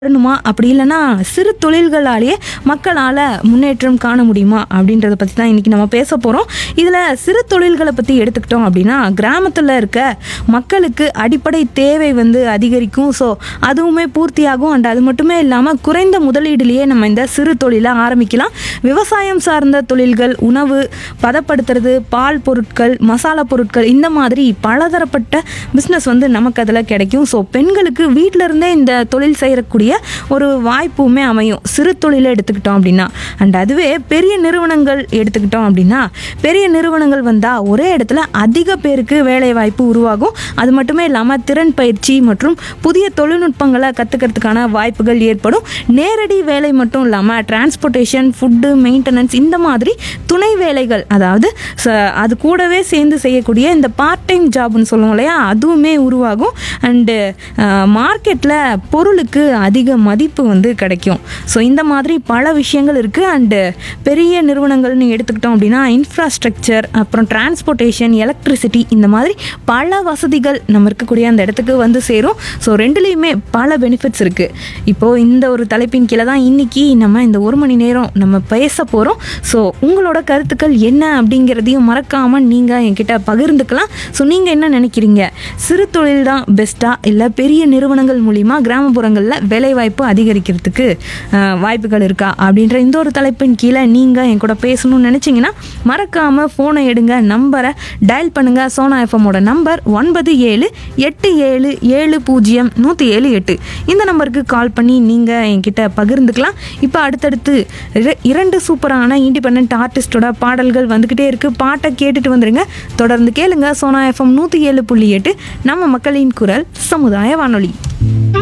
வரணுமா அப்படி இல்லைன்னா சிறு தொழில்களாலேயே மக்களால் முன்னேற்றம் காண முடியுமா அப்படின்றத பற்றி தான் இன்றைக்கி நம்ம பேச போகிறோம் இதில் சிறு தொழில்களை பற்றி எடுத்துக்கிட்டோம் அப்படின்னா கிராமத்தில் இருக்க மக்களுக்கு அடிப்படை தேவை வந்து அதிகரிக்கும் ஸோ அதுவுமே பூர்த்தியாகும் அண்ட் அது மட்டுமே இல்லாமல் குறைந்த முதலீடுலேயே நம்ம இந்த சிறு தொழிலை ஆரம்பிக்கலாம் விவசாயம் சார்ந்த தொழில்கள் உணவு பதப்படுத்துறது பால் பொருட்கள் மசாலா பொருட்கள் இந்த மாதிரி பலதரப்பட்ட பிஸ்னஸ் வந்து நமக்கு அதில் கிடைக்கும் ஸோ பெண்களுக்கு வீட்டில இருந்தே இந்த தொழில் செய்யக்கூடிய ஒரு வாய்ப்புமே அமையும் சிறு தொழிலை எடுத்துக்கிட்டோம் அப்படின்னா அண்ட் அதுவே பெரிய நிறுவனங்கள் எடுத்துக்கிட்டோம் அப்படின்னா பெரிய நிறுவனங்கள் வந்தால் ஒரே இடத்துல அதிக பேருக்கு வேலை வாய்ப்பு உருவாகும் அது மட்டுமே இல்லாமல் திறன் பயிற்சி மற்றும் புதிய தொழில்நுட்பங்களை கற்றுக்கிறதுக்கான வாய்ப்புகள் ஏற்படும் நேரடி வேலை மட்டும் இல்லாமல் டிரான்ஸ்போர்ட்டேஷன் ஃபுட்டு மெயின்டெனன்ஸ் இந்த மாதிரி துணை வேலைகள் அதாவது ச- அது கூடவே சேர்ந்து செய்யக்கூடிய இந்த பார்ட் டைம் ஜாப்னு சொல்லுவோம் இல்லையா அதுவுமே உருவாகும் அண்டு மார்க்கெட்டில் பொருளுக்கு அதிக மதிப்பு வந்து கிடைக்கும் ஸோ இந்த மாதிரி பல விஷயங்கள் இருக்குது அண்டு பெரிய நிறுவனங்கள்னு எடுத்துக்கிட்டோம் அப்படின்னா இன்ஃப்ராஸ்ட்ரக்சர் அப்புறம் டிரான்ஸ்போர்ட்டேஷன் எலக்ட்ரிசிட்டி இந்த மாதிரி பல வசதிகள் நம்ம இருக்கக்கூடிய அந்த இடத்துக்கு வந்து சேரும் ஸோ ரெண்டுலேயுமே பல பெனிஃபிட்ஸ் இருக்குது இப்போது இந்த ஒரு தலைப்பின் கீழே தான் இன்னைக்கு நம்ம இந்த ஒரு மணி நேரம் நம்ம பேச போகிறோம் ஸோ உங்களோட கருத்துக்கள் என்ன அப்படிங்கிறதையும் மறக்காமல் நீங்கள் என்கிட்ட பகிர்ந்துக்கலாம் ஸோ நீங்கள் என்ன நினைக்கிறீங்க சிறு தொழில் தான் பெஸ்ட்டாக இல்லை பெரிய நிறுவனங்கள் மூலிமா கிராமப்புறங்களில் வேலைவாய்ப்பு அதிகரிக்கிறதுக்கு அஹ், வாய்ப்புகள் இருக்கா அப்படின்ற இந்த ஒரு தலைப்பின் கீழே நீங்கள் என் கூட பேசணும்னு நினச்சிங்கன்னா மறக்காமல் ஃபோனை எடுங்க நம்பரை டயல் பண்ணுங்கள் சோனா எஃப்எம்மோட நம்பர் ஒன்பது ஏழு எட்டு ஏழு ஏழு பூஜ்ஜியம் நூற்றி ஏழு எட்டு இந்த நம்பருக்கு கால் பண்ணி நீங்கள் என்கிட்ட பகிர்ந்துக்கலாம் இப்போ அடுத்தடுத்து இர- இரண்டு சூப்பரான இண்டிபெண்ட் ஆர்டிஸ்டோட பாடல்கள் வந்துக்கிட்டே இருக்குது பாட்டை கேட்டுட்டு வந்துருங்க தொடர்ந்து கேளுங்க சோனா எஃப்எம் நூற்றி ஏழு புள்ளி எட்டு நம்ம மக்களின் குரல் சமுதாய வானொலி